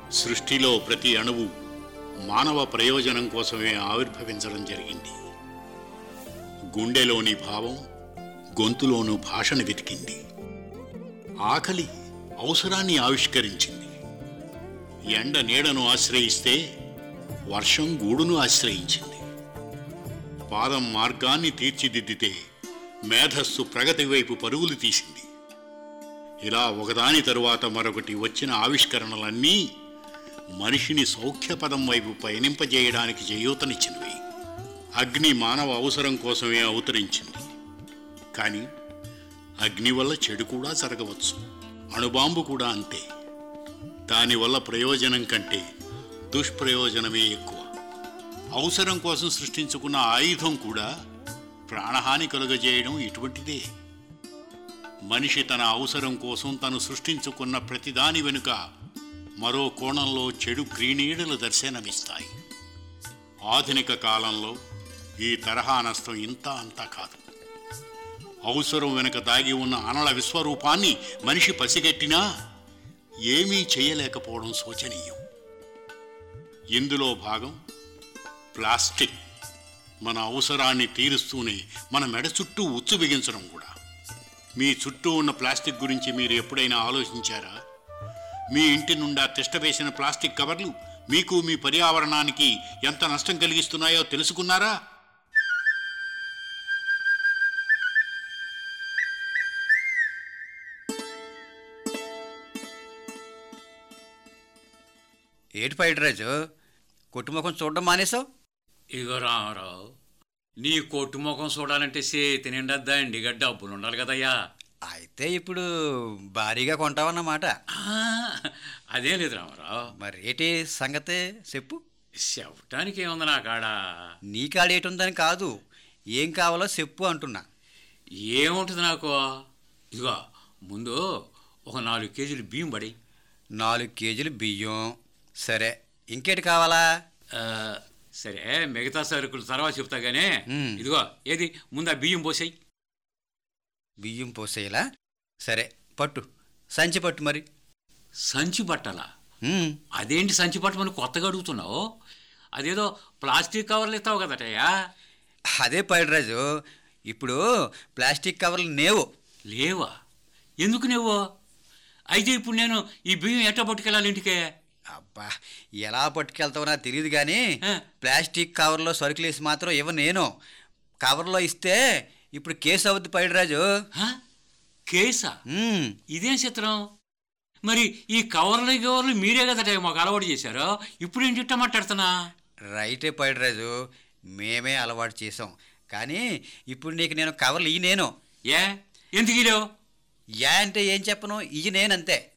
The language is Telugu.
సృష్టిలో ప్రతి అణువు మానవ ప్రయోజనం కోసమే ఆవిర్భవించడం జరిగింది గుండెలోని భావం గొంతులోను భాషను వెతికింది ఆకలి అవసరాన్ని ఆవిష్కరించింది ఎండ నీడను ఆశ్రయిస్తే వర్షం గూడును ఆశ్రయించింది పాదం మార్గాన్ని తీర్చిదిద్దితే మేధస్సు ప్రగతి వైపు పరుగులు తీసింది ఇలా ఒకదాని తరువాత మరొకటి వచ్చిన ఆవిష్కరణలన్నీ మనిషిని సౌఖ్యపదం వైపు పయనింపజేయడానికి చేయూతనిచ్చినవి అగ్ని మానవ అవసరం కోసమే అవతరించింది కానీ అగ్ని వల్ల చెడు కూడా జరగవచ్చు అణుబాంబు కూడా అంతే దానివల్ల ప్రయోజనం కంటే దుష్ప్రయోజనమే ఎక్కువ అవసరం కోసం సృష్టించుకున్న ఆయుధం కూడా ప్రాణహాని కలుగజేయడం ఇటువంటిదే మనిషి తన అవసరం కోసం తను సృష్టించుకున్న ప్రతిదాని వెనుక మరో కోణంలో చెడు క్రీనీడలు దర్శనమిస్తాయి ఆధునిక కాలంలో ఈ తరహా నష్టం ఇంత అంతా కాదు అవసరం వెనుక దాగి ఉన్న అనల విశ్వరూపాన్ని మనిషి పసిగట్టినా ఏమీ చేయలేకపోవడం శోచనీయం ఇందులో భాగం ప్లాస్టిక్ మన అవసరాన్ని తీరుస్తూనే మన మెడ చుట్టూ ఉచ్చు బిగించడం కూడా మీ చుట్టూ ఉన్న ప్లాస్టిక్ గురించి మీరు ఎప్పుడైనా ఆలోచించారా మీ ఇంటి నుండా తిష్టవేసిన ప్లాస్టిక్ కవర్లు మీకు మీ పర్యావరణానికి ఎంత నష్టం కలిగిస్తున్నాయో తెలుసుకున్నారా ఏటి పైటరాజు కొట్టుముఖం చూడడం మానేసావు ఇగో రామారావు నీ కొట్టు ముఖం చూడాలంటే చేతి నిండా దండిగా డబ్బులు ఉండాలి కదయ్యా అయితే ఇప్పుడు భారీగా కొంటావన్నమాట ఆ, అదేం లేదు రామారావు మరి ఏటి సంగతి చెప్పు చెప్పటానికి ఏముంది నా కాడ నీ కాడేటుందని కాదు ఏం కావాలో చెప్పు అంటున్నా ఏముంటుంది నాకు ఇదిగో ముందు ఒక నాలుగు కేజీలు బియ్యం పడి నాలుగు కేజీలు బియ్యం సరే ఇంకేటి కావాలా ఆ, సరే మిగతా సరుకులు తర్వాత చెప్తా గానీ మ్. ఇదిగో ఏది ముందు ఆ బియ్యం పోసాయి బియ్యం పోసేయలా సరే పట్టు సంచి పట్టు మరి సంచి పట్టాలా ఉమ్, అదేంటి సంచి పట్టమని కొత్తగా అడుగుతున్నావు అదేదో ప్లాస్టిక్ కవర్లు ఇస్తావు కదటయ్యా అదే పైడరాజు ఇప్పుడు ప్లాస్టిక్ కవర్లు నేవు లేవా ఎందుకు నువ్వు అయితే ఇప్పుడు నేను ఈ బియ్యం ఎట్ట పట్టుకెళ్ళాలి ఇంటికే అబ్బా ఎలా పట్టుకెళ్తావో నాకు తెలియదు కానీ ఆ. ప్లాస్టిక్ కవర్లో సరుకులు వేసి మాత్రం ఇవ్వ నేను కవర్లో ఇస్తే ఇప్పుడు కేసు అవుద్ది పైడరాజు హ? కేసా ఉమ్, ఇదేం చిత్రం మరి ఈ కవర్లు కవర్లు మీరే కదట మాకు అలవాటు చేశారు ఇప్పుడు ఏం చిట్ట మాట్లాడుతున్నా రైటే పైడరాజు మేమే అలవాటు చేసాం కానీ ఇప్పుడు నీకు నేను కవర్లు ఇవి నేను ఏ ఎందుకు ఇలేవు యా అంటే ఏం చెప్పను ఇవి నేనంతే